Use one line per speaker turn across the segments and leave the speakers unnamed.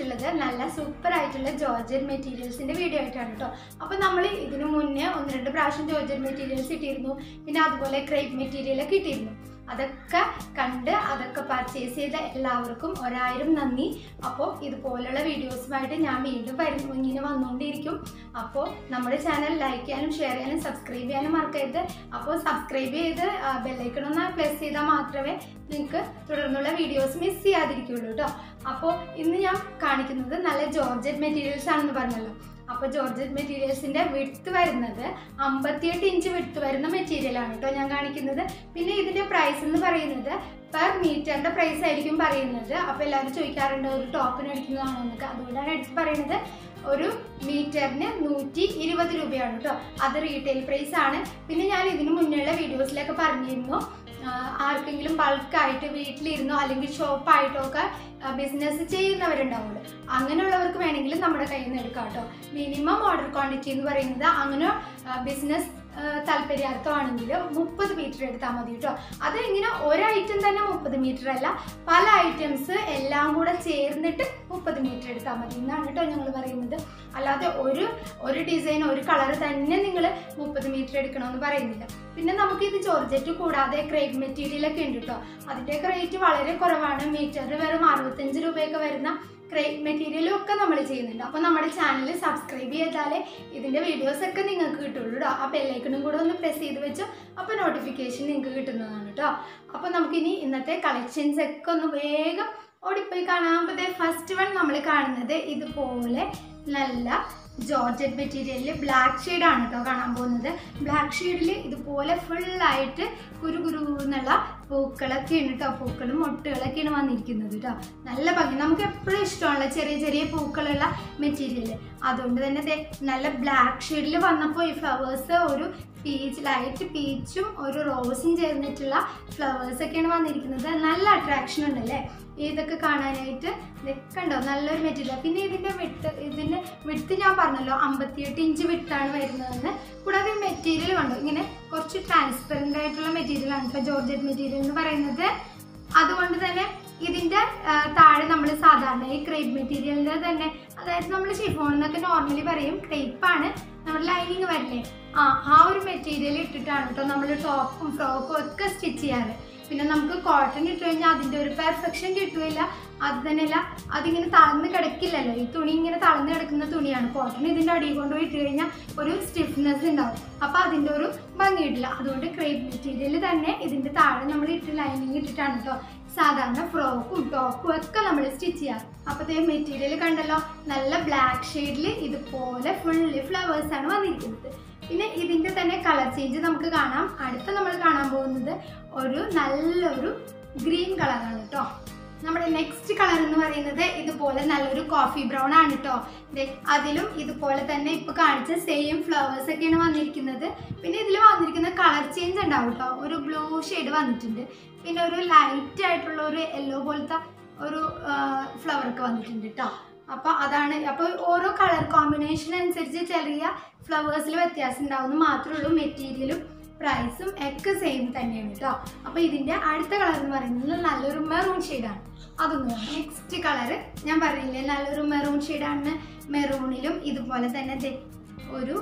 വന്നിട്ടുള്ളത് നല്ല സൂപ്പർ ആയിട്ടുള്ള ജോർജറ്റ് മെറ്റീരിയൽസിന്റെ വീഡിയോ ആയിട്ടാണ് കേട്ടോ അപ്പോൾ നമ്മൾ ഇതിനു മുന്നേ ഒന്ന് രണ്ട് പ്രാവശ്യം ജോർജറ്റ് മെറ്റീരിയൽസ് ഇട്ടിരുന്നു പിന്നെ അതുപോലെ ക്രേപ്പ് മെറ്റീരിയൽ ഒക്കെ ഇട്ടിരുന്നു അതൊക്കെ കണ്ട് അതൊക്കെ പർച്ചേസ് ചെയ്ത എല്ലാവർക്കും ഒരായിരം നന്ദി അപ്പോൾ ഇതുപോലുള്ള വീഡിയോസുമായിട്ട് ഞാൻ വീണ്ടും വരും ഇങ്ങനെ വന്നുകൊണ്ടിരിക്കും അപ്പോൾ നമ്മുടെ ചാനൽ ലൈക്ക് ചെയ്യാനും ഷെയർ ചെയ്യാനും സബ്സ്ക്രൈബ് ചെയ്യാനും മറക്കരുത് അപ്പോൾ സബ്സ്ക്രൈബ് ചെയ്ത് ബെല്ലൈക്കൺ ഒന്ന് പ്ലസ് ചെയ്താൽ മാത്രമേ നിങ്ങൾക്ക് തുടർന്നുള്ള വീഡിയോസ് മിസ് ചെയ്യാതിരിക്കുള്ളൂ കേട്ടോ അപ്പോൾ ഇന്ന് ഞാൻ കാണിക്കുന്നത് നല്ല ജോർജറ്റ് മെറ്റീരിയൽസ് ആണെന്ന് പറഞ്ഞല്ലോ അപ്പോൾ ജോർജറ്റ് മെറ്റീരിയൽസിന്റെ വിട്ത് വരുന്നത് അമ്പത്തിയെട്ട് ഇഞ്ച് വിട്ത് വരുന്ന മെറ്റീരിയൽ ആണ് കേട്ടോ ഞാൻ കാണിക്കുന്നത് പിന്നെ ഇതിന്റെ പ്രൈസ് എന്ന് പറയുന്നത് പെർ മീറ്ററിന്റെ പ്രൈസ് ആയിരിക്കും പറയുന്നത് അപ്പോൾ എല്ലാവരും ചോദിക്കാറുണ്ട് ഒരു ടോക്കൺ അടിക്കുന്നതാണോ എന്നൊക്കെ അതുകൊണ്ടാണ് എടുത്ത് പറയുന്നത് ഒരു മീറ്ററിന് നൂറ്റി ഇരുപത് രൂപയാണ് കേട്ടോ അത് റീറ്റെയിൽ പ്രൈസ് ആണ് പിന്നെ ഞാൻ ഇതിന് മുന്നേയുള്ള വീഡിയോസിലൊക്കെ പറഞ്ഞിരുന്നു ആഹ് ആർക്കെങ്കിലും ബൾക്കായിട്ട് വീട്ടിലിരുന്നോ അല്ലെങ്കിൽ ഷോപ്പായിട്ടോ ഒക്കെ ബിസിനസ് ചെയ്യുന്നവരുണ്ടാവുള്ളൂ അങ്ങനെയുള്ളവർക്ക് വേണമെങ്കിൽ നമ്മുടെ കയ്യിൽ നിന്ന് എടുക്കാം കേട്ടോ മിനിമം ഓർഡർ ക്വാണ്ടിറ്റി എന്ന് പറയുന്നത് അങ്ങനെ ബിസിനസ് താല്പര്യാർത്ഥമാണെങ്കിൽ മുപ്പത് മീറ്റർ എടുത്താൽ മതി കേട്ടോ അത് ഇങ്ങനെ ഒരു ഐറ്റം തന്നെ മുപ്പത് മീറ്റർ അല്ല പല ഐറ്റംസ് എല്ലാം കൂടെ ചേർന്നിട്ട് മുപ്പത് മീറ്റർ എടുത്താൽ മതി എന്നാണ് കേട്ടോ ഞങ്ങൾ പറയുന്നത് അല്ലാതെ ഒരു ഒരു ഡിസൈൻ ഒരു കളർ തന്നെ നിങ്ങൾ മുപ്പത് മീറ്റർ എടുക്കണമെന്ന് പറയുന്നില്ല പിന്നെ നമുക്ക് ഇത് ജോർജറ്റ് കൂടാതെ ക്രേപ്പ് മെറ്റീരിയൽ ഒക്കെ ഉണ്ട് കേട്ടോ അതിൻ്റെയൊക്കെ റേറ്റ് വളരെ കുറവാണ് മീറ്ററിന് വെറും അറുപത്തഞ്ച് രൂപയൊക്കെ വരുന്ന ക്രേപ്പ് മെറ്റീരിയലും ഒക്കെ നമ്മൾ ചെയ്യുന്നുണ്ട് അപ്പോൾ നമ്മുടെ ചാനൽ സബ്സ്ക്രൈബ് ചെയ്താലേ ഇതിൻ്റെ വീഡിയോസ് ഒക്കെ നിങ്ങൾക്ക് കിട്ടുള്ളൂ കേട്ടോ ആ ബെല്ലൈക്കണും കൂടെ ഒന്ന് പ്രസ് ചെയ്ത് വെച്ചോ അപ്പോൾ നോട്ടിഫിക്കേഷൻ നിങ്ങൾക്ക് കിട്ടുന്നതാണ് കേട്ടോ അപ്പോൾ നമുക്കിനി ഇന്നത്തെ കളക്ഷൻസ് ഒക്കെ ഒന്ന് വേഗം ഓടിപ്പോയി കാണാം അപ്പോൾ ഫസ്റ്റ് വൺ നമ്മൾ കാണുന്നത് ഇതുപോലെ നല്ല ജോർജറ്റ് മെറ്റീരിയലിൽ ബ്ലാക്ക് ഷെയ്ഡാണ് കേട്ടോ കാണാൻ പോകുന്നത് ബ്ലാക്ക് ഷെയ്ഡിൽ ഇതുപോലെ ഫുള്ളായിട്ട് കുരു കുരു എന്നുള്ള പൂക്കളൊക്കെ ഉണ്ട് കേട്ടോ പൂക്കളും മൊട്ടുകളൊക്കെയാണ് വന്നിരിക്കുന്നത് കേട്ടോ നല്ല ഭംഗി നമുക്ക് എപ്പോഴും ഇഷ്ടമുള്ള ചെറിയ ചെറിയ പൂക്കളുള്ള മെറ്റീരിയൽ അതുകൊണ്ട് തന്നെ ദേ നല്ല ബ്ലാക്ക് ഷെയ്ഡിൽ വന്നപ്പോൾ ഈ ഫ്ലവേഴ്സ് ഒരു പീച്ച് ലൈറ്റ് പീച്ചും ഒരു റോസും ചേർന്നിട്ടുള്ള ഫ്ലവേഴ്സ് ഒക്കെയാണ് വന്നിരിക്കുന്നത് നല്ല അട്രാക്ഷൻ ഉണ്ട് അല്ലേ ഇതൊക്കെ കാണാനായിട്ട് ഇതൊക്കെ ഉണ്ടോ നല്ലൊരു മെറ്റീരിയൽ പിന്നെ ഇതിൻ്റെ വിട്ട് ഇതിൻ്റെ വിട്ട് ഞാൻ പറഞ്ഞല്ലോ അമ്പത്തിയെട്ട് ഇഞ്ച് വിട്ടാണ് വരുന്നതെന്ന് കൂടാതെ മെറ്റീരിയൽ കണ്ടോ ഇങ്ങനെ കുറച്ച് ട്രാൻസ്പെറൻ്റ് ആയിട്ടുള്ള മെറ്റീരിയൽ ആണ് കേട്ടോ ജോർജറ്റ് മെറ്റീരിയൽ എന്ന് പറയുന്നത് അതുകൊണ്ട് തന്നെ ഇതിൻ്റെ ആ, താഴെ നമ്മൾ സാധാരണ ഈ ക്രേപ്പ് മെറ്റീരിയലിൻ്റെ തന്നെ അതായത് നമ്മൾ ഷിഫോൺ എന്നൊക്കെ നോർമലി പറയും ക്രേപ്പാണ് നമ്മുടെ ലൈനിങ് വരില്ലേ ആ ആ ഒരു മെറ്റീരിയൽ ഇട്ടിട്ടാണ് കേട്ടോ നമ്മൾ ടോപ്പും ഫ്രോക്കും ഒക്കെ സ്റ്റിച്ച് ചെയ്യാറ് പിന്നെ നമുക്ക് കോട്ടൺ ഇട്ട് കഴിഞ്ഞാൽ അതിൻ്റെ ഒരു പെർഫെക്ഷൻ കിട്ടുകയില്ല അത് തന്നെയല്ല അതിങ്ങനെ തളർന്ന് കിടക്കില്ലല്ലോ ഈ തുണി ഇങ്ങനെ തളർന്ന് കിടക്കുന്ന തുണിയാണ് കോട്ടൺ ഇതിൻ്റെ അടിയിൽ കൊണ്ടുപോയി ഇട്ട് കഴിഞ്ഞാൽ ഒരു സ്റ്റിഫ്നെസ് ഉണ്ടാവും അപ്പോൾ അതിൻ്റെ ഒരു ഭംഗി കിട്ടില്ല അതുകൊണ്ട് ക്രേപ്പ് മെറ്റീരിയൽ തന്നെ ഇതിൻ്റെ താഴെ നമ്മൾ ഇട്ട് ലൈനിങ് ഇട്ടിട്ടാണ് കേട്ടോ സാധാരണ ഫ്രോക്കും ടോപ്പും ഒക്കെ നമ്മൾ സ്റ്റിച്ച് ചെയ്യാറ് അപ്പോഴത്തെ മെറ്റീരിയൽ കണ്ടല്ലോ നല്ല ബ്ലാക്ക് ഷെയ്ഡിൽ ഇതുപോലെ ഫുള്ളി ഫ്ലവേഴ്സ് ആണ് വന്നിരിക്കുന്നത് പിന്നെ ഇതിൻ്റെ തന്നെ കളർ ചേഞ്ച് നമുക്ക് കാണാം അടുത്ത നമ്മൾ കാണാൻ പോകുന്നത് ഒരു നല്ലൊരു ഗ്രീൻ കളറാണ് കേട്ടോ നമ്മുടെ നെക്സ്റ്റ് കളർ എന്ന് പറയുന്നത് ഇതുപോലെ നല്ലൊരു കോഫി ബ്രൗൺ ആണ് കേട്ടോ ദേ, അതിലും ഇതുപോലെ തന്നെ ഇപ്പൊ കാണിച്ച സെയിം ഫ്ലവേഴ്സ് ഒക്കെയാണ് വന്നിരിക്കുന്നത് പിന്നെ ഇതിൽ വന്നിരിക്കുന്ന കളർ ചേഞ്ച് ഉണ്ടാവും കേട്ടോ ഒരു ബ്ലൂ ഷെയ്ഡ് വന്നിട്ടുണ്ട് പിന്നെ ഒരു ലൈറ്റ് ആയിട്ടുള്ള ഒരു യെല്ലോ പോലത്തെ ഒരു ഫ്ലവർ ഒക്കെ വന്നിട്ടുണ്ട് കേട്ടോ അപ്പൊ അതാണ് അപ്പോൾ ഓരോ കളർ കോമ്പിനേഷൻ അനുസരിച്ച് ചെറിയ ഫ്ലവേഴ്സിൽ വ്യത്യാസം ഉണ്ടാവുന്ന മാത്രമേ ഉള്ളൂ മെറ്റീരിയലും പ്രൈസും ഒക്കെ സെയിം തന്നെയാണ് കേട്ടോ അപ്പോൾ ഇതിന്റെ അടുത്ത കളർ എന്ന് പറയുന്നത് നല്ലൊരു മെറൂൺ ഷെയ്ഡാണ് അതൊന്ന് നെക്സ്റ്റ് കളർ ഞാൻ പറഞ്ഞില്ലേ നല്ലൊരു മെറൂൺ ഷെയ്ഡാണ് മെറൂണിലും ഇതുപോലെ തന്നെ ദേ ഒരു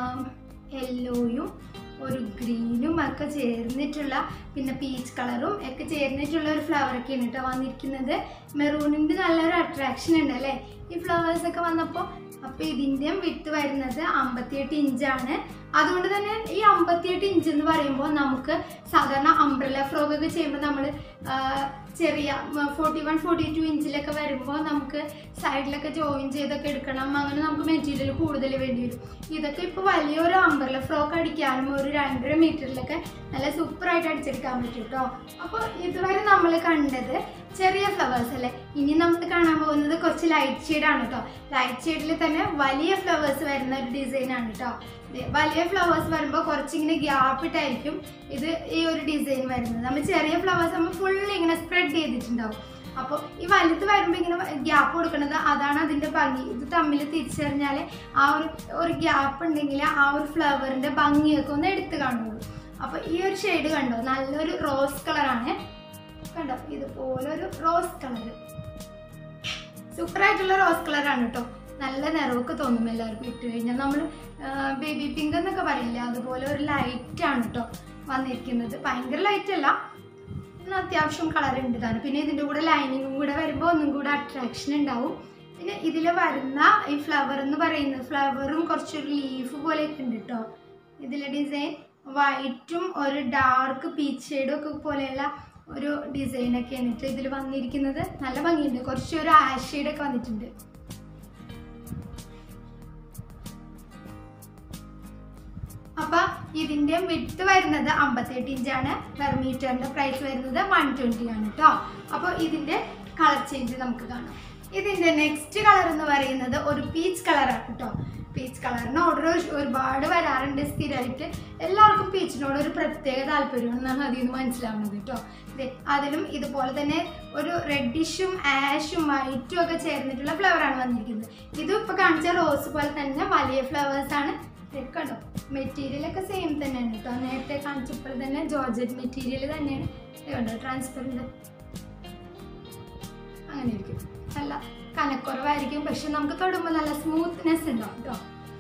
യെല്ലോയും ഒരു ഗ്രീനും ഒക്കെ ചേർന്നിട്ടുള്ള പിന്നെ പീച്ച് കളറും ഒക്കെ ചേർന്നിട്ടുള്ള ഒരു ഫ്ലവർ ഒക്കെയാണ് കേട്ടോ വന്നിരിക്കുന്നത് മെറൂണിൻ്റെ നല്ലൊരു അട്രാക്ഷൻ ഉണ്ട് അല്ലേ ഈ ഫ്ലവേഴ്സ് ഒക്കെ വന്നപ്പോൾ അപ്പോൾ ഇതിൻ്റെയും വിട്ട് വരുന്നത് അമ്പത്തിയെട്ട് ഇഞ്ചാണ് അതുകൊണ്ട് തന്നെ ഈ അമ്പത്തിയെട്ട് ഇഞ്ച് എന്ന് പറയുമ്പോൾ നമുക്ക് സാധാരണ അംബ്രല ഫ്രോക്ക് ഒക്കെ ചെയ്യുമ്പോൾ നമ്മൾ ചെറിയ ഫോർട്ടി വൺ ഫോർട്ടി ടു ഇഞ്ചിലൊക്കെ വരുമ്പോൾ നമുക്ക് സൈഡിലൊക്കെ ജോയിൻ ചെയ്തൊക്കെ എടുക്കണം അങ്ങനെ നമുക്ക് മെറ്റീരിയൽ കൂടുതൽ വേണ്ടി വരും ഇതൊക്കെ ഇപ്പോൾ വലിയൊരു അംബ്രല ഫ്രോക്ക് അടിക്കാനും ഒരു രണ്ടര മീറ്ററിലൊക്കെ നല്ല സൂപ്പറായിട്ട് അടിച്ചെടുക്കാൻ പറ്റും കേട്ടോ അപ്പോൾ ഇതുവരെ നമ്മൾ കണ്ടത് ചെറിയ ഫ്ലവേഴ്സ് അല്ലേ ഇനി നമ്മൾ കാണാൻ പോകുന്നത് കുറച്ച് ലൈറ്റ് ഷെയ്ഡാണ് കേട്ടോ ലൈറ്റ് ഷെയ്ഡിൽ തന്നെ വലിയ ഫ്ലവേഴ്സ് വരുന്ന ഒരു ഡിസൈനാണ് കേട്ടോ ദേ, വലിയ ഫ്ലവേഴ്സ് വരുമ്പോൾ കുറച്ചിങ്ങനെ ഗ്യാപ്പ് ഇട്ടായിരിക്കും ഇത് ഈ ഒരു ഡിസൈൻ വരുന്നത് നമ്മൾ ചെറിയ ഫ്ലവേഴ്സ് നമ്മൾ ഫുൾ ഇങ്ങനെ സ്പ്രെഡ് ചെയ്തിട്ടുണ്ടാവും അപ്പോൾ ഈ വലുത് വരുമ്പോൾ ഇങ്ങനെ ഗ്യാപ്പ് കൊടുക്കുന്നത് അതാണ് അതിൻ്റെ ഭംഗി ഇത് തമ്മിൽ തിരിച്ചറിഞ്ഞാൽ ആ ഒരു ഒരു ഗ്യാപ്പ് ഉണ്ടെങ്കിൽ ആ ഒരു ഫ്ലവറിൻ്റെ ഭംഗിയൊക്കെ ഒന്ന് എടുത്ത് കാണുള്ളൂ അപ്പോൾ ഈ ഒരു ഷെയ്ഡ് കണ്ടോ നല്ലൊരു റോസ് കളറാണ് കണ്ടോ ഇതുപോലൊരു റോസ് കളർ സൂപ്പർ ആയിട്ടുള്ള റോസ് കളറാണ് കേട്ടോ നല്ല നിറവൊക്കെ തോന്നും എല്ലാവർക്കും ഇട്ട് കഴിഞ്ഞാൽ നമ്മൾ ബേബി പിങ്ക് എന്നൊക്കെ പറയില്ല അതുപോലെ ഒരു ലൈറ്റ് ആണ് കേട്ടോ വന്നിരിക്കുന്നത് ഭയങ്കര ലൈറ്റ് അല്ല എന്നാൽ അത്യാവശ്യം കളർ ഉണ്ട് താനും പിന്നെ ഇതിൻ്റെ കൂടെ ലൈനിങ്ങും കൂടെ വരുമ്പോൾ ഒന്നും കൂടെ അട്രാക്ഷൻ ഉണ്ടാവും പിന്നെ ഇതിൽ വരുന്ന ഈ ഫ്ലവർ എന്ന് പറയുന്നത് ഫ്ലവറും കുറച്ചൊരു ലീഫ് പോലെയൊക്കെ ഉണ്ട് കേട്ടോ ഇതിലെ ഡിസൈൻ വൈറ്റും ഒരു ഡാർക്ക് പീച്ച് ഷെയ്ഡും ഒക്കെ പോലെയുള്ള ഒരു ഡിസൈനൊക്കെ എന്നിട്ട് ഇതിൽ വന്നിരിക്കുന്നത് നല്ല ഭംഗിയുണ്ട് കുറച്ചൊരു ആഷ് ഷെയ്ഡൊക്കെ വന്നിട്ടുണ്ട് അപ്പൊ ഇതിന്റെ വിട്ട് വരുന്നത് അമ്പത്തെട്ട് ഇഞ്ചാണ് പെർ മീറ്ററിന്റെ പ്രൈസ് വരുന്നത് വൺ ട്വന്റി ആണ് കേട്ടോ അപ്പൊ ഇതിന്റെ കളർ ചേഞ്ച് നമുക്ക് കാണാം ഇതിന്റെ നെക്സ്റ്റ് കളർ എന്ന് പറയുന്നത് ഒരു പീച്ച് കളറാണ് കേട്ടോ പീച്ച് കളറിന് ഓർഡർ ഒരുപാട് വരാറുണ്ട് സ്ഥിരമായിട്ട് എല്ലാവർക്കും പീച്ചിനോട് ഒരു പ്രത്യേക താല്പര്യമാണെന്നാണ് അതിൽ നിന്ന് മനസ്സിലാവുന്നത് കേട്ടോ ദേ, അതിലും ഇതുപോലെ തന്നെ ഒരു റെഡിഷും ആഷും വൈറ്റും ഒക്കെ ചേർന്നിട്ടുള്ള ഫ്ലവറാണ് വന്നിരിക്കുന്നത് ഇതും ഇപ്പൊ കാണിച്ച റോസ് പോലെ തന്നെ വലിയ ഫ്ലവേഴ്സ് ആണ് ദേ കണ്ടോ മെറ്റീരിയൽ ഒക്കെ സെയിം തന്നെയാണ് കേട്ടോ നേരത്തെ കാണിച്ചപ്പോൾ തന്നെ ജോർജറ്റ് മെറ്റീരിയൽ തന്നെയാണ് ദേ കണ്ടോ ട്രാൻസ്പെറൻറ്റ് അങ്ങനെ ഇരിക്കും നല്ല കനക്കുറവായിരിക്കും പക്ഷെ നമുക്ക് തൊടുമ്പോൾ നല്ല സ്മൂത്ത്നെസ് ഉണ്ടാവും കേട്ടോ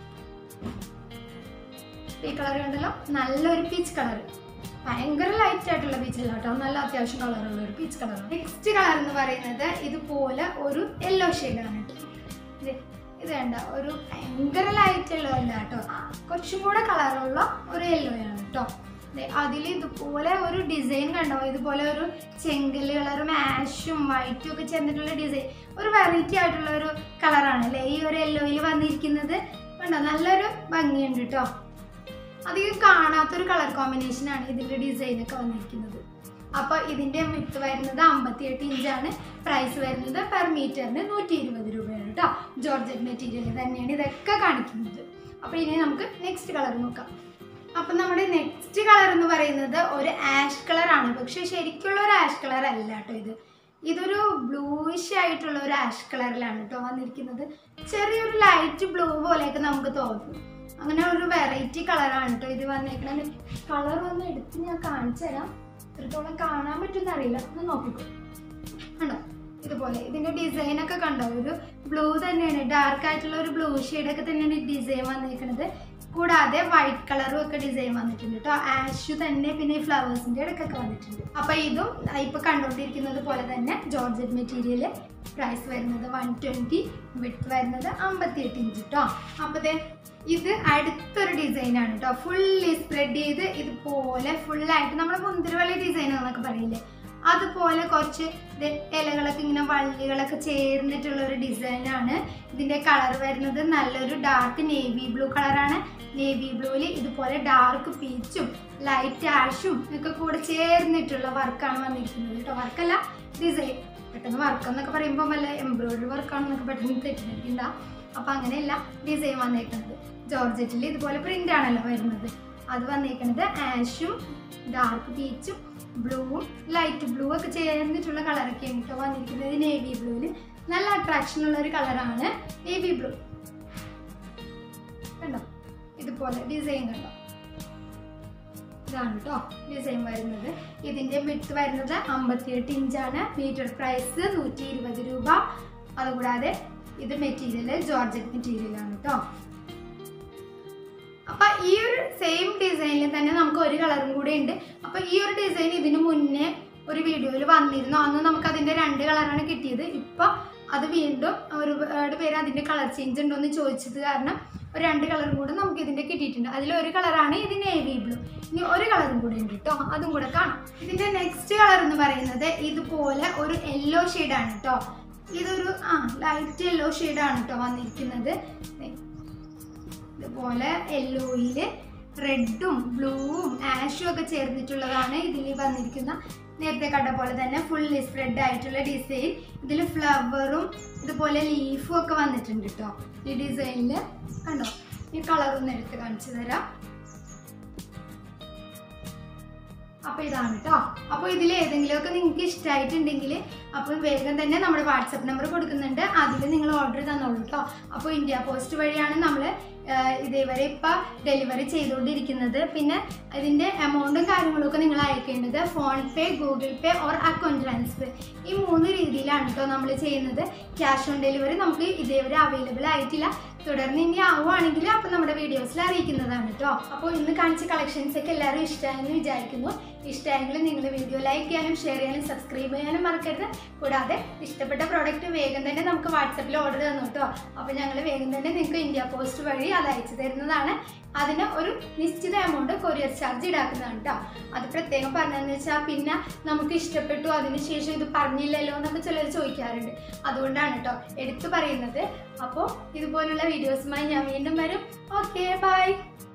ഈ കളർ കണ്ടല്ലോ നല്ലൊരു പീച്ച് കളർ ഭയങ്കര ലൈറ്റ് ആയിട്ടുള്ള പീച്ച് അല്ല കേട്ടോ നല്ല അത്യാവശ്യം കളറുള്ള ഒരു പീച്ച് കളർ നെക്സ്റ്റ് കളർ എന്ന് പറയുന്നത് ഇതുപോലെ ഒരു യെല്ലോ ഷെയ്ഡാണ് കേട്ടോ ഇത് ഇത് വേണ്ട ഒരു ഭയങ്കര ലൈറ്റ് യെല്ലോ അല്ല കേട്ടോ കുറച്ചും കൂടെ കളറുള്ള ഒരു യെല്ലോ ആണ് കേട്ടോ അതിൽ ഇതുപോലെ ഒരു ഡിസൈൻ കണ്ടോ ഇതുപോലെ ഒരു ചെങ്കല് കളറും ആഷും വൈറ്റും ഒക്കെ ചേർന്നിട്ടുള്ള ഡിസൈൻ ഒരു വെറൈറ്റി ആയിട്ടുള്ള ഒരു കളറാണ് അല്ലേ ഈ ഒരു യെല്ലോയിൽ വന്നിരിക്കുന്നത് കണ്ടോ നല്ലൊരു ഭംഗിയുണ്ട് കേട്ടോ അധികം കാണാത്തൊരു കളർ കോമ്പിനേഷൻ ആണ് ഇതിന്റെ ഡിസൈൻ ഒക്കെ വന്നിരിക്കുന്നത് അപ്പൊ ഇതിന്റെ വിട്ട് വരുന്നത് അമ്പത്തിയെട്ട് ഇഞ്ചാണ് പ്രൈസ് വരുന്നത് പെർ മീറ്ററിന് നൂറ്റി ഇരുപത് രൂപയാണ് കേട്ടോ ജോർജറ്റ് മെറ്റീരിയൽ തന്നെയാണ് ഇതൊക്കെ കാണിക്കുന്നത് അപ്പൊ ഇനി നമുക്ക് നെക്സ്റ്റ് കളർ നോക്കാം അപ്പൊ നമ്മുടെ നെക്സ്റ്റ് കളർ എന്ന് പറയുന്നത് ഒരു ആഷ് കളർ ആണ് പക്ഷെ ശരിക്കുള്ള ഒരു ആഷ് കളർ അല്ല കേട്ടോ ഇത് ഇതൊരു ബ്ലൂയിഷ് ആയിട്ടുള്ള ഒരു ആഷ് കളറിലാണ് കേട്ടോ വന്നിരിക്കുന്നത് ചെറിയൊരു ലൈറ്റ് ബ്ലൂ പോലെയൊക്കെ നമുക്ക് തോന്നും അങ്ങനെ ഒരു വെറൈറ്റി കളറാണ് കേട്ടോ ഇത് വന്നേക്കണത് കളർ ഒന്ന് എടുത്ത് ഞാൻ കാണിച്ചു തരാം എത്രത്തോളം കാണാൻ പറ്റുമെന്ന് അറിയില്ല ഒന്ന് നോക്കിക്കോ കണ്ടോ ഇതുപോലെ ഇതിന്റെ ഡിസൈൻ ഒക്കെ കണ്ടോ ഒരു ബ്ലൂ തന്നെയാണ് ഡാർക്ക് ആയിട്ടുള്ള ഒരു ബ്ലൂ ഒക്കെ തന്നെയാണ് ഡിസൈൻ വന്നിരിക്കുന്നത് കൂടാതെ വൈറ്റ് കളറും ഒക്കെ ഡിസൈൻ വന്നിട്ടുണ്ട് കേട്ടോ ആഷ് തന്നെ പിന്നെ ഈ ഫ്ലവേഴ്സിന്റെ ഇടയ്ക്കൊക്കെ വന്നിട്ടുണ്ട് അപ്പൊ ഇതും ഇപ്പൊ കണ്ടുകൊണ്ടിരിക്കുന്നത് പോലെ തന്നെ ജോർജറ്റ് മെറ്റീരിയൽ പ്രൈസ് വരുന്നത് വൺ ട്വന്റി വിട്ട് വരുന്നത് അമ്പത്തി എട്ട് ഇഞ്ച് കേട്ടോ അപ്പത്തേ ഇത് അടുത്തൊരു ഡിസൈൻ ആണ് കേട്ടോ ഫുള്ളി സ്പ്രെഡ് ചെയ്ത് ഇതുപോലെ ഫുള്ളായിട്ട് നമ്മുടെ മുന്തിരിവള്ളി ഡിസൈൻ എന്നൊക്കെ പറയില്ലേ അതുപോലെ കുറച്ച് ദേ ഇലകളൊക്കെ ഇങ്ങനെ വള്ളികളൊക്കെ ചേർന്നിട്ടുള്ള ഒരു ഡിസൈനാണ് ഇതിന്റെ കളർ വരുന്നത് നല്ലൊരു ഡാർക്ക് നേവി ബ്ലൂ കളറാണ് നേവി ബ്ലൂവിൽ ഇതുപോലെ ഡാർക്ക് പീച്ചും ലൈറ്റ് ആഷും ഒക്കെ കൂടെ ചേർന്നിട്ടുള്ള വർക്കാണ് വന്നിരിക്കുന്നത് കേട്ടോ വർക്കല്ല ഡിസൈൻ പെട്ടെന്ന് വർക്ക് എന്നൊക്കെ പറയുമ്പോൾ വല്ല എംബ്രോയിഡറി വർക്കാണെന്നൊക്കെ പെട്ടെന്ന് തെറ്റിദ്ധരിക്കണ്ട അപ്പൊ അങ്ങനെയല്ല ഡിസൈൻ വന്നേക്കുന്നത് ജോർജറ്റിൽ ഇതുപോലെ പ്രിന്റ് ആണല്ലോ വരുന്നത് അത് വന്നേക്കുന്നത് ആഷും ഡാർക്ക് പീച്ചും ബ്ലൂവും ലൈറ്റ് ബ്ലൂ ഒക്കെ ചേർന്നിട്ടുള്ള കളറൊക്കെ കേട്ടോ വന്നിരിക്കുന്നത് നേവി ബ്ലൂവിൽ നല്ല അട്രാക്ഷൻ ഉള്ള ഒരു കളറാണ് നേവി ബ്ലൂ കണ്ടോ ഇതുപോലെ ഡിസൈൻ കണ്ടോ ഇതാണ് കേട്ടോ ഡിസൈൻ വരുന്നത് ഇതിന്റെ വിട്ട് വരുന്നത് അമ്പത്തിയെട്ട് ഇഞ്ചാണ് മീറ്റർ പ്രൈസ് നൂറ്റി ഇരുപത് രൂപ അതുകൂടാതെ ഇത് മെറ്റീരിയൽ ജോർജറ്റ് മെറ്റീരിയൽ ആണ് കേട്ടോ അപ്പൊ ഈ ഒരു സെയിം ഡിസൈനിൽ തന്നെ നമുക്ക് ഒരു കളറും കൂടെ ഉണ്ട് അപ്പൊ ഈ ഒരു ഡിസൈൻ ഇതിനു മുന്നേ ഒരു വീഡിയോയിൽ വന്നിരുന്നു അന്ന് നമുക്ക് അതിന്റെ രണ്ട് കളറാണ് കിട്ടിയത് ഇപ്പൊ അത് വീണ്ടും ഒരുപാട് പേര് അതിന്റെ കളർ ചേഞ്ച് ഉണ്ടോ എന്ന് ചോദിച്ചത് കാരണം ഒരു രണ്ട് കളറും കൂടെ നമുക്ക് ഇതിന്റെ കിട്ടിയിട്ടുണ്ട് അതിൽ ഒരു കളറാണ് ഇത് നേവി ബ്ലൂ ഇനി ഒരു കളറും കൂടെ ഉണ്ട് കേട്ടോ അതും കൂടെ കാണാം ഇതിന്റെ നെക്സ്റ്റ് കളർ എന്ന് പറയുന്നത് ഇതുപോലെ ഒരു യെല്ലോ ആണ് കേട്ടോ ഇതൊരു ആ ലൈറ്റ് യെല്ലോ ആണ് കേട്ടോ വന്നിരിക്കുന്നത് ദേ, ഇതുപോലെ യെല്ലോയില് റെഡും ബ്ലൂവും ആഷും ഒക്കെ ചേർന്നിട്ടുള്ളതാണ് ഇതിൽ വന്നിരിക്കുന്ന നേരത്തെ കണ്ട പോലെ തന്നെ ഫുള്ളി സ്പ്രെഡ് ആയിട്ടുള്ള ഡിസൈൻ ഇതിൽ ഫ്ലവറും ഇതുപോലെ ലീഫും ഒക്കെ വന്നിട്ടുണ്ട് കേട്ടോ ഈ ഡിസൈനിൽ കണ്ടോ ഈ കളർ ഒന്ന് എടുത്ത് കാണിച്ചു തരാം അപ്പൊ ഇതാണ് കേട്ടോ അപ്പൊ ഇതിൽ ഏതെങ്കിലുമൊക്കെ നിങ്ങൾക്ക് ഇഷ്ടമായിട്ടുണ്ടെങ്കിൽ അപ്പോൾ വേഗം തന്നെ നമ്മുടെ വാട്സപ്പ് നമ്പർ കൊടുക്കുന്നുണ്ട് അതിൽ നിങ്ങൾ ഓർഡർ തന്നോളൂ കേട്ടോ അപ്പോൾ ഇന്ത്യ പോസ്റ്റ് വഴിയാണ് നമ്മൾ ഇതേവരെ ഇപ്പം ഡെലിവറി ചെയ്തുകൊണ്ടിരിക്കുന്നത് പിന്നെ ഇതിൻ്റെ എമൗണ്ടും കാര്യങ്ങളൊക്കെ നിങ്ങൾ അയക്കേണ്ടത് PhonePe Google pay or account transfer ഈ മൂന്ന് രീതിയിലാണ് കേട്ടോ നമ്മൾ ചെയ്യുന്നത് ക്യാഷ് ഓൺ ഡെലിവറി നമുക്ക് ഇതേവരെ അവൈലബിൾ ആയിട്ടില്ല തുടർന്ന് ഇനി ആവുകയാണെങ്കിൽ അപ്പോൾ നമ്മുടെ വീഡിയോസിൽ അറിയിക്കുന്നതാണ് കേട്ടോ അപ്പോൾ ഇന്ന് കാണിച്ച കളക്ഷൻസ് ഒക്കെ എല്ലാവരും ഇഷ്ടമായെന്ന് വിചാരിക്കുന്നു ഇഷ്ടമായെങ്കിൽ നിങ്ങൾ വീഡിയോ ലൈക്ക് ചെയ്യാനും ഷെയർ ചെയ്യാനും സബ്സ്ക്രൈബ് ചെയ്യാനും മറക്കരുത് കൂടാതെ ഇഷ്ടപ്പെട്ട പ്രോഡക്റ്റ് വേഗം തന്നെ നമുക്ക് വാട്സപ്പിൽ ഓർഡർ തന്നു കേട്ടോ അപ്പോൾ ഞങ്ങൾ വേഗം തന്നെ നിങ്ങൾക്ക് ഇന്ത്യ പോസ്റ്റ് വഴി അത് അയച്ചു തരുന്നതാണ് അതിന് ഒരു നിശ്ചിത എമൗണ്ട് കൊറിയർ ചാർജ് ഈടാക്കുന്നതാണ് കേട്ടോ അത് പ്രത്യേകം പറഞ്ഞതെന്ന് വെച്ചാൽ പിന്നെ നമുക്ക് ഇഷ്ടപ്പെട്ടു അതിന് ശേഷം ഇത് പറഞ്ഞില്ലല്ലോ എന്നൊക്കെ ചിലർ ചോദിക്കാറുണ്ട് അതുകൊണ്ടാണ് കേട്ടോ എടുത്തു പറയുന്നത് അപ്പോൾ ഇതുപോലുള്ള വീഡിയോസുമായി ഞാൻ വീണ്ടും വരും ഓക്കെ ബൈ